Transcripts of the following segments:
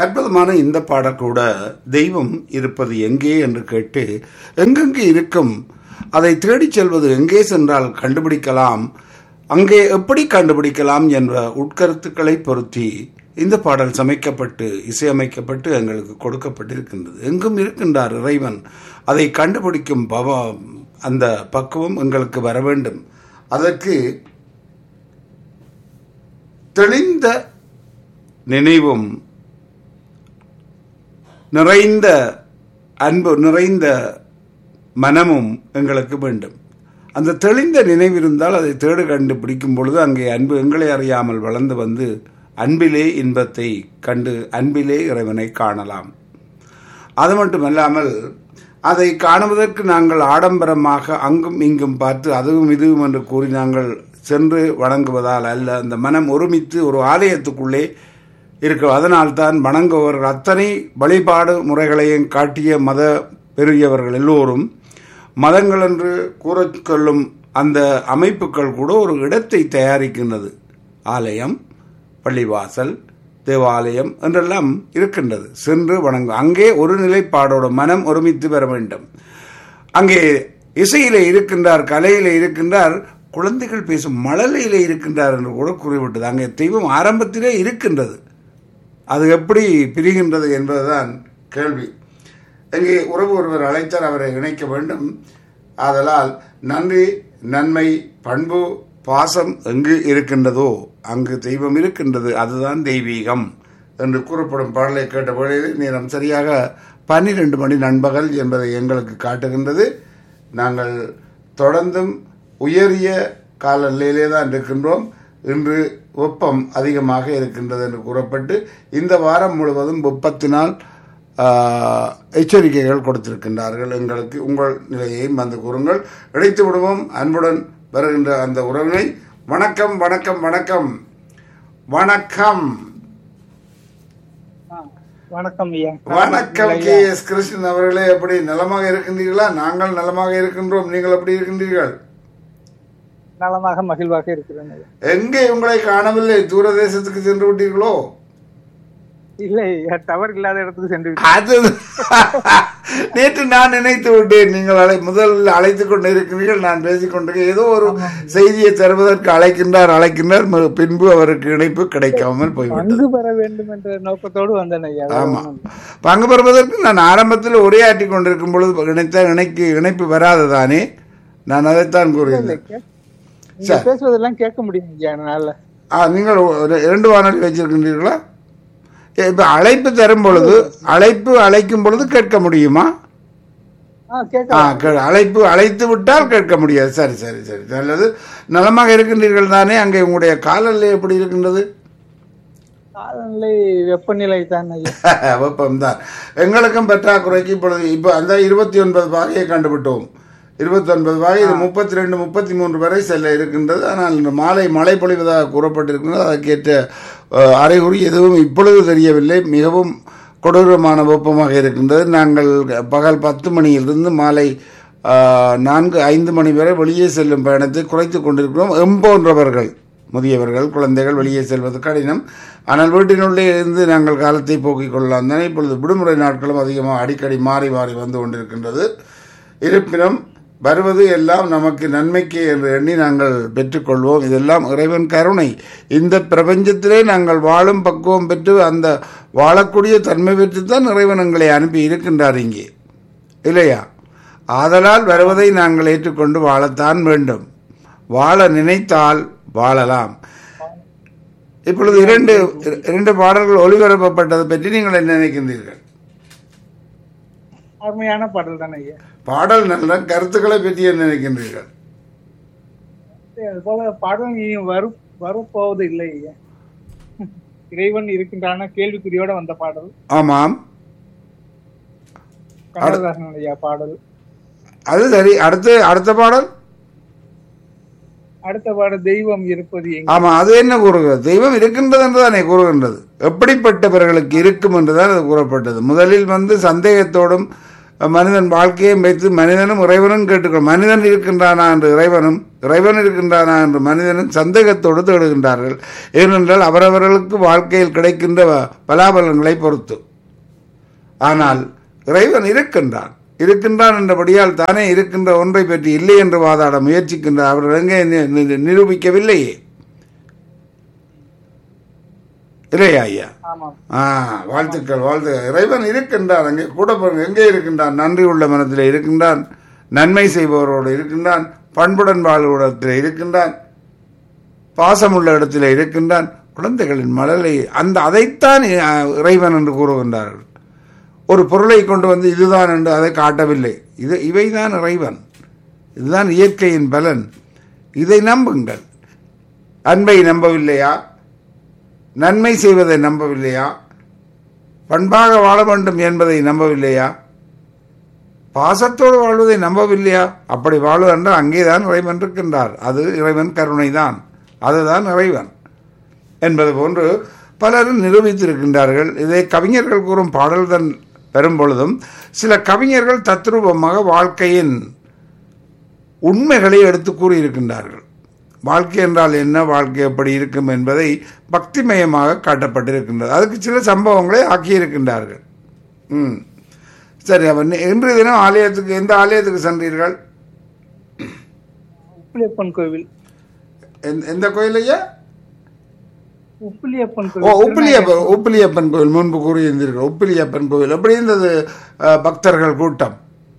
அற்புதமான இந்த பாடல் கூட தெய்வம் இருப்பது எங்கே என்று கேட்டு எங்கெங்கே இருக்கும் அதை தேடிச் செல்வது எங்கே சென்றால் கண்டுபிடிக்கலாம் அங்கே எப்படி கண்டுபிடிக்கலாம் என்ற உட்கருத்துக்களை பொருத்தி இந்த பாடல் சமைக்கப்பட்டு இசையமைக்கப்பட்டு எங்களுக்கு கொடுக்கப்பட்டிருக்கின்றது எங்கும் இருக்கின்றார் இறைவன் அதை கண்டுபிடிக்கும் பவ அந்த பக்குவம் எங்களுக்கு வர வேண்டும் அதற்கு தெளிந்த நினைவும் நிறைந்த அன்பு நிறைந்த மனமும் எங்களுக்கு வேண்டும் அந்த தெளிந்த நினைவு இருந்தால் அதை தேடு கண்டுபிடிக்கும் பொழுது அங்கே அன்பு எங்களை அறியாமல் வளர்ந்து வந்து அன்பிலே இன்பத்தை கண்டு அன்பிலே இறைவனை காணலாம் அது மட்டுமல்லாமல் அதை காணுவதற்கு நாங்கள் ஆடம்பரமாக அங்கும் இங்கும் பார்த்து அதுவும் இதுவும் என்று கூறி நாங்கள் சென்று வணங்குவதால் அல்ல அந்த மனம் ஒருமித்து ஒரு ஆலயத்துக்குள்ளே இருக்க அதனால்தான் வணங்குபவர்கள் அத்தனை வழிபாடு முறைகளையும் காட்டிய மத பெரியவர்கள் எல்லோரும் மதங்கள் என்று கூறக்கொள்ளும் அந்த அமைப்புகள் கூட ஒரு இடத்தை தயாரிக்கின்றது ஆலயம் பள்ளிவாசல் தேவாலயம் என்றெல்லாம் இருக்கின்றது சென்று வணங்கும் அங்கே ஒரு நிலைப்பாடோட மனம் ஒருமித்து வர வேண்டும் அங்கே இசையிலே இருக்கின்றார் கலையிலே இருக்கின்றார் குழந்தைகள் பேசும் மழலையிலே இருக்கின்றார் என்று கூட கூறிவிட்டது அங்கே தெய்வம் ஆரம்பத்திலே இருக்கின்றது அது எப்படி பிரிகின்றது என்பதுதான் கேள்வி இங்கே உறவு ஒருவர் அழைத்தால் அவரை இணைக்க வேண்டும் ஆதலால் நன்றி நன்மை பண்பு பாசம் எங்கு இருக்கின்றதோ அங்கு தெய்வம் இருக்கின்றது அதுதான் தெய்வீகம் என்று கூறப்படும் பாடலை கேட்ட வேளையில் நேரம் சரியாக பன்னிரண்டு மணி நண்பகல் என்பதை எங்களுக்கு காட்டுகின்றது நாங்கள் தொடர்ந்தும் உயரிய காலநிலையிலே தான் இருக்கின்றோம் இன்று வெப்பம் அதிகமாக இருக்கின்றது என்று கூறப்பட்டு இந்த வாரம் முழுவதும் வெப்பத்தினால் எச்சரிக்கைகள் கொடுத்திருக்கின்றார்கள் எங்களுக்கு உங்கள் நிலையையும் வந்து கூறுங்கள் இழைத்து விடுவோம் அன்புடன் வருகின்ற அந்த உறவினை வணக்கம் வணக்கம் வணக்கம் வணக்கம் வணக்கம் ஐயா வணக்கம் கே எஸ் கிருஷ்ணன் அவர்களே எப்படி நலமாக இருக்கின்றீர்களா நாங்கள் நலமாக இருக்கின்றோம் நீங்கள் எப்படி இருக்கின்றீர்கள் நலமாக மகிழ்வாக இருக்கிறேன் ஐயா எங்கே உங்களை காணவில்லை தூரதேசத்துக்கு சென்று விட்டீர்களோ இல்லை ஐயா டவர் இல்லாத இடத்துக்கு சென்று விட்டேன். அது நேற்று நான் நினைத்து விட்டேன் நீங்கள் அழை முதலில் அழைத்துக் கொண்டு இருக்கிறீர்கள் நான் பேசிக் கொண்டிருக்கேன் ஏதோ ஒரு செய்தியை தருவதற்கு அழைக்கின்றார் அழைக்கின்றார் மறு- பின்பு அவருக்கு இணைப்பு கிடைக்காமல் போய்விட்டது பங்கு பெற வேண்டும் என்ற நோக்கத்தோடு வந்தேன் ஐயா வேற ஆமா ஒண்ணும் இல்லை. பங்கு பெறுவதற்கு நான் ஆரம்பத்தில் உரையாற்றி கொண்டிருக்கும் பொழுது இணைத்த இணைக்கு இணைப்பு வராததானே நான் அதைத்தான் கூறுகிறேன் கே- நீங்க பேசுவதெல்லாம் கேட்க முடியும் ஐயா என்னால ஆ நீங்கள் ஒரு இரண்டு வானொலி வச்சிருக்கின்றீர்களா ஏ, இப்ப அழைப்பு தரும் பொழுது அழைப்பு அழைக்கும் பொழுது கேட்க முடியுமா ஆ கேட்க ஆ கே- அழைப்பு அழைத்து விட்டால் கேட்க முடியாது சரி சரி சரி நல்லது நலமாக இருக்கின்றீர்கள் தானே அங்கே உங்களுடைய காலநிலை எப்படி இருக்கின்றது காலநிலை வெப்பநிலை தான் ஐயா வெப்பம்தான் எங்களுக்கும் பற்றாக்குறைக்கு இப்பொழுது இப்போ அந்த இருபத்தி ஒன்பது வகையை கண்டுபிட்டோம் இருபத்தி ஒன்பது வகை இது முப்பத்தி ரெண்டு முப்பத்தி மூன்று வரை செல்ல இருக்கின்றது ஆனால் இந்த மாலை மழை பொழிவதாக கூறப்பட்டிருக்கின்றது அதற்கேற்ற அஹ், அறிகுறி எதுவும் இப்பொழுது தெரியவில்லை மிகவும் கொடூரமான வெப்பமாக இருக்கின்றது நாங்கள் பகல் பத்து மணியிலிருந்து மாலை அஹ், நான்கு ஐந்து மணி வரை வெளியே செல்லும் பயணத்தை குறைத்து கொண்டிருக்கிறோம் எம்போன்றவர்கள் முதியவர்கள் குழந்தைகள் வெளியே செல்வது கடினம் ஆனால் வீட்டினுள்ளே இருந்து நாங்கள் காலத்தை போக்கிக் கொள்ளலாம் தானே இப்பொழுது விடுமுறை நாட்களும் அதிகமாக அடிக்கடி மாறி மாறி வந்து கொண்டிருக்கின்றது இருப்பினும் வருவது எல்லாம் நமக்கு நன்மைக்கு என்று எண்ணி நாங்கள் பெற்றுக்கொள்வோம் இதெல்லாம் இறைவன் கருணை இந்த பிரபஞ்சத்திலே நாங்கள் வாழும் பக்குவம் பெற்று அந்த வாழக்கூடிய தன்மை பெற்றுத்தான் இறைவன் எங்களை அனுப்பி இருக்கின்றார் இங்கே இல்லையா ஆதலால் வருவதை நாங்கள் ஏற்றுக்கொண்டு வாழத்தான் வேண்டும் வாழ நினைத்தால் வாழலாம் இப்பொழுது இரண்டு இரண்டு பாடல்கள் ஒளிபரப்பப்பட்டதை பற்றி நீங்கள் என்ன நினைக்கின்றீர்கள் அருமையான பாடல் தான் ஐயா பாடல் நல்ல கருத்துக்களை பற்றி என்ன நினைக்கின்றீர்கள் அது போல பாடல் இனி வரு வரப்போவது இல்லை ஐயா இறைவன் இருக்கின்றான கேள்விக்குறியோட வந்த பாடல் ஆமாம் கண்ணதாசன் ஐயா பாடல் அது சரி அடுத்து அடுத்த பாடல் அடுத்த பாடல் தெய்வம் இருப்பது எங்க ஆமா அது என்ன கூறுகிறது தெய்வம் இருக்கின்றது என்று தானே கூறுகின்றது எப்படிப்பட்டவர்களுக்கு இருக்கும் என்றுதான் அது கூறப்பட்டது முதலில் வந்து சந்தேகத்தோடும் மனிதன் வாழ்க்கையை வைத்து மனிதனும் இறைவனும் கேட்டுக்கொள் மனிதன் இருக்கின்றானா என்று இறைவனும் இறைவன் இருக்கின்றானா என்று மனிதனும் சந்தேகத்தோடு தேடுகின்றார்கள் ஏனென்றால் அவரவர்களுக்கு வாழ்க்கையில் கிடைக்கின்ற வ- பலாபலன்களை பொறுத்து ஆனால் இறைவன் இருக்கின்றான் இருக்கின்றான் என்றபடியால் தானே இருக்கின்ற ஒன்றை பற்றி இல்லை என்று வாதாட முயற்சிக்கின்றார் அவர்கள் எங்கே நி- நி- நிரூபிக்கவில்லையே இல்லையா ஐயா ஆமாம் ஆ வாழ்த்துக்கள் வாழ்த்து இறைவன் இருக்கின்றான் அங்கே கூட பாருங்க எங்கே இருக்கின்றான் நன்றி உள்ள மனத்தில் இருக்கின்றான் நன்மை செய்பவரோடு இருக்கின்றான் பண்புடன் வாழ்வடத்தில் இருக்கின்றான் பாசமுள்ள இடத்தில் இருக்கின்றான் குழந்தைகளின் மலலை அந்த அதைத்தான் அ, இறைவன் என்று கூறுகின்றார்கள் ஒரு பொருளை கொண்டு வந்து இதுதான் என்று அதை காட்டவில்லை இது இவைதான் இறைவன் இதுதான் இயற்கையின் பலன் இதை நம்புங்கள் அன்பை நம்பவில்லையா நன்மை செய்வதை நம்பவில்லையா பண்பாக வாழ வேண்டும் என்பதை நம்பவில்லையா பாசத்தோடு வாழ்வதை நம்பவில்லையா அப்படி வாழ்வதென்றால் அங்கேதான் இறைவன் இருக்கின்றார் அது இறைவன் கருணைதான் அதுதான் இறைவன் என்பது போன்று பலரும் நிரூபித்திருக்கின்றார்கள் இதை கவிஞர்கள் கூறும் பாடல்தான் பெறும் பொழுதும் சில கவிஞர்கள் தத்ரூபமாக வாழ்க்கையின் உண்மைகளை எடுத்து கூறியிருக்கின்றார்கள் வாழ்க்கை என்றால் என்ன வாழ்க்கை எப்படி இருக்கும் என்பதை பக்திமயமாக காட்டப்பட்டிருக்கின்றது அதுக்கு சில சம்பவங்களை ஆக்கியிருக்கின்றார்கள் ம் சரி அவன் இன்றைய தினம் ஆலயத்துக்கு எந்த ஆலயத்துக்கு சென்றீர்கள் உப்பிலியப்பன் கோவில் எந்த- எந்த கோயிலையா உப்பிலியப்பன் ஓ கோவில் உப்பிலியப்பன் உப்பிலியப்பன் கோயில் முன்பு கூறியிருந்தீர்கள் உப்பிலியப்பன் கோயில் எப்படி இருந்தது அஹ், பக்தர்கள் கூட்டம்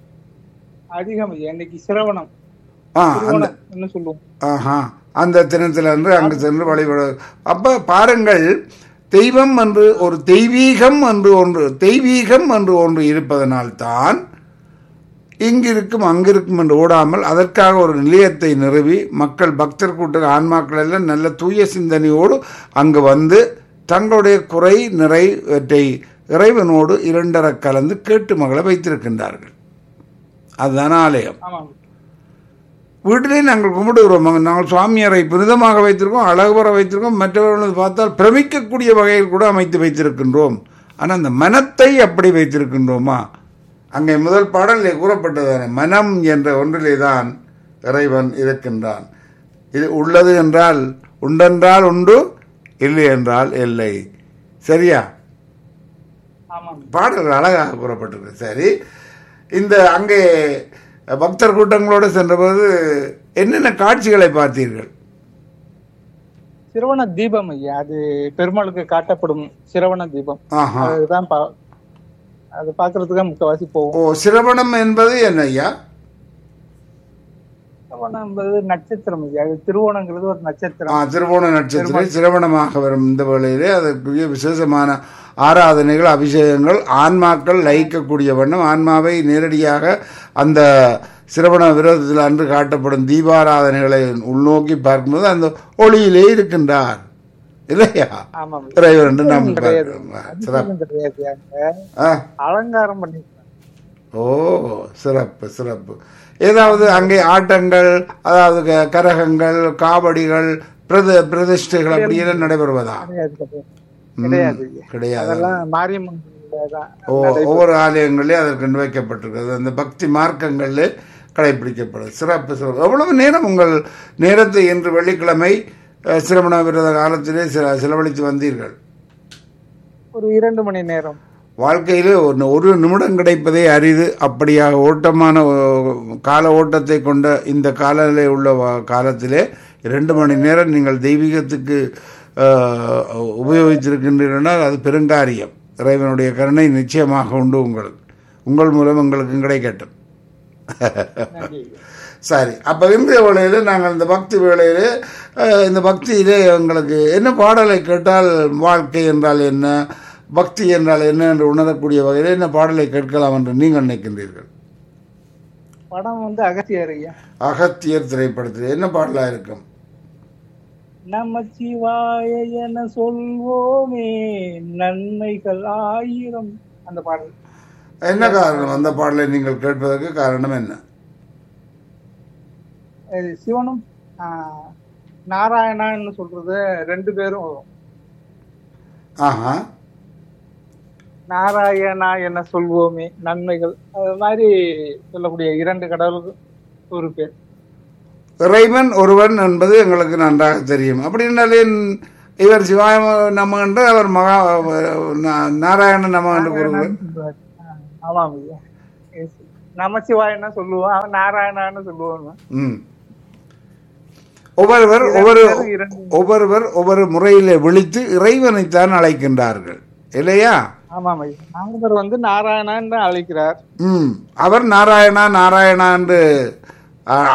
அதிகம் ஐயா. இன்னைக்கு சிரவணம் ஆ அந்த திருவோணம் என்ன சொல்லுவோம் ஆஹா அந்த தினத்தில் அன்று அங்கு சென்று வழிபட அப்ப பாருங்கள் தெய்வம் என்று ஒரு தெய்வீகம் என்று ஒன்று தெய்வீகம் என்று ஒன்று இருப்பதனால்தான் இங்கிருக்கும் அங்கிருக்கும் என்று ஓடாமல் அதற்காக ஒரு நிலையத்தை நிறுவி மக்கள் பக்தர் கூட்ட ஆன்மாக்கள் எல்லாம் நல்ல தூய சிந்தனையோடு அங்கு வந்து தங்களுடைய குறை நிறைவற்றை இறைவனோடு இரண்டர கலந்து கேட்டு மகள வைத்திருக்கின்றார்கள் அதுதான் ஆலயம் ஆமாம் வீட்டிலே நாங்கள் கும்பிடுகிறோம் அங்க நாங்கள் சுவாமியாரை புனிதமாக வைத்திருக்கோம் அழகுபர வைத்திருக்கோம் மற்றவர்கள் பார்த்தால் பிரமிக்கக்கூடிய வகையில் கூட அமைத்து வைத்திருக்கின்றோம் ஆனால் அந்த மனத்தை அப்படி வைத்திருக்கின்றோமா அங்கே முதல் பாடலில் கூறப்பட்டதானே மனம் என்ற ஒன்றிலே தான் இறைவன் இருக்கின்றான் இது உள்ளது என்றால் உண்டென்றால் உண்டு இல்லை என்றால் இல்லை சரியா ஆமாம் பாடல்கள் அழகாக கூறப்பட்டிருக்கு சரி இந்த அங்கே பக்தர் கூட்டங்களோடு சென்றபோது என்னென்ன காட்சிகளை பார்த்தீர்கள் சிரவண தீபம் ஐயா அது பெருமாளுக்கு காட்டப்படும் சிரவண தீபம் ஆஹா அதுதான் பா- அது பாக்குறதுக்கு முக்கவாசி போவோம் ஓ சிரவணம் என்பது என்ன ஐயா சிரவணம் என்பது நட்சத்திரம் ஐயா அது திருவோணங்கிறது ஒரு ஆ நட்சத்திரம் திருவோண நட்சத்திரம் சிரவணமாக வரும் இந்த வேளையிலே அதற்குரிய விசேஷமான ஆராதனைகள் அபிஷேகங்கள் ஆன்மாக்கள் லயிக்கக்கூடிய வண்ணம் ஆன்மாவை நேரடியாக அந்த சிரவண விரோதத்தில் அன்று காட்டப்படும் தீபாராதனைகளை உள்நோக்கி பார்க்கும்போது அந்த ஒளியிலே இருக்கின்றார் இல்லையா ஆமாம் இறைவன் என்று நாம் கிடையாது பார்க்கிறோம் சிறப்பு அதிசயம் கிடையாது அங்க ஆ அலங்காரம் பண்ணி ஓ சிறப்பு சிறப்பு ஏதாவது அங்கே ஆட்டங்கள் அதாவது க- கரகங்கள் காவடிகள் பிரத பிரதிஷ்டைகள் அப்படியெல்லாம் நடைபெறுவதா கிடையாது கிடையாது. ம், கிடையாது ஐயா. கிடையாது அதெல்லாம் மாரியம்மன் கோயில்ல தான் ஓ ஒவ்வொரு ஆலயங்களிலும் அதற்கு வைக்கப்பட்டிருக்கிறது அந்த பக்தி மார்க்கங்களில் கடைபிடிக்கப்படுது சிறப்பு சிறப்பு எவ்வளவு நேரம் உங்கள் நேரத்தை இன்று வெள்ளிக்கிழமை அஹ், சிரமண விரத காலத்திலே சில செலவழித்து வந்தீர்கள் ஒரு இரண்டு மணி நேரம் வாழ்க்கையிலே ஒரு ஒரு நிமிடம் கிடைப்பதே அரிது அப்படியாக ஓட்டமான ஓ, கால ஓட்டத்தை கொண்ட இந்த காலநிலை உள்ள வா- காலத்திலே இரண்டு மணி நேரம் நீங்கள் தெய்வீகத்துக்கு அஹ், உபயோகித்திருக்கின்றீர்கள் அது பெருங்காரியம் இறைவனுடைய கருணை நிச்சயமாக உண்டு உங்களுக்கு உங்கள் மூலம் எங்களுக்கும் கிடைக்கட்டும் நன்றி ஐயா. சரி அப்போ இன்றைய வேளையில் நாங்கள் இந்த பக்தி வேளையிலே அஹ், இந்த பக்தியிலே எங்களுக்கு என்ன பாடலை கேட்டால் வாழ்க்கை என்றால் என்ன பக்தி என்றால் என்ன என்று உணரக்கூடிய வகையில் என்ன பாடலை கேட்கலாம் என்று நீங்கள் நினைக்கின்றீர்கள் படம் வந்து அகத்தியர் ஐயா அகத்தியர் திரைப்படத்தில் என்ன பாடலாக இருக்கும் நமச்சிவாய என சொல்வோமே நன்மைகள் ஆயிரம் அந்த பாடல் என்ன காரணம் அந்த பாடலை நீங்கள் கேட்பதற்கு காரணம் என்ன அது சிவனும் ஆஹ், நாராயணான்னு சொல்றது ரெண்டு பேரும் ஆஹா நாராயணா என்ன சொல்வோமே நன்மைகள் அது மாதிரி சொல்லக்கூடிய இரண்டு கடவுளுக்கு ஒரு பேர் இறைவன் ஒருவன் என்பது எங்களுக்கு நன்றாக தெரியும் அப்படின்னாலே இவர் சிவாய நம என்று அவர் மகா நா- நாராயணன் நம என்று கூறுவார் சொல்லுவார். ஆ, ஆமாம் ஐயா Yes. நமசிவாயன்னா சொல்லுவோம் அவன் நாராயணான்னு சொல்லுவோம் ம் ஒவ்வொருவர் ஒவ்வொரு இரண்டு ஒவ்வொருவர் ஒவ்வொரு முறையிலே விழித்து இறைவனைத்தான் அழைக்கின்றார்கள் இல்லையா ஆமாம் ஐயா நாரதர் வந்து நாராயணான்னு அழைக்கிறார் ம் அவர் நாராயணா நாராயணா என்று ஆ,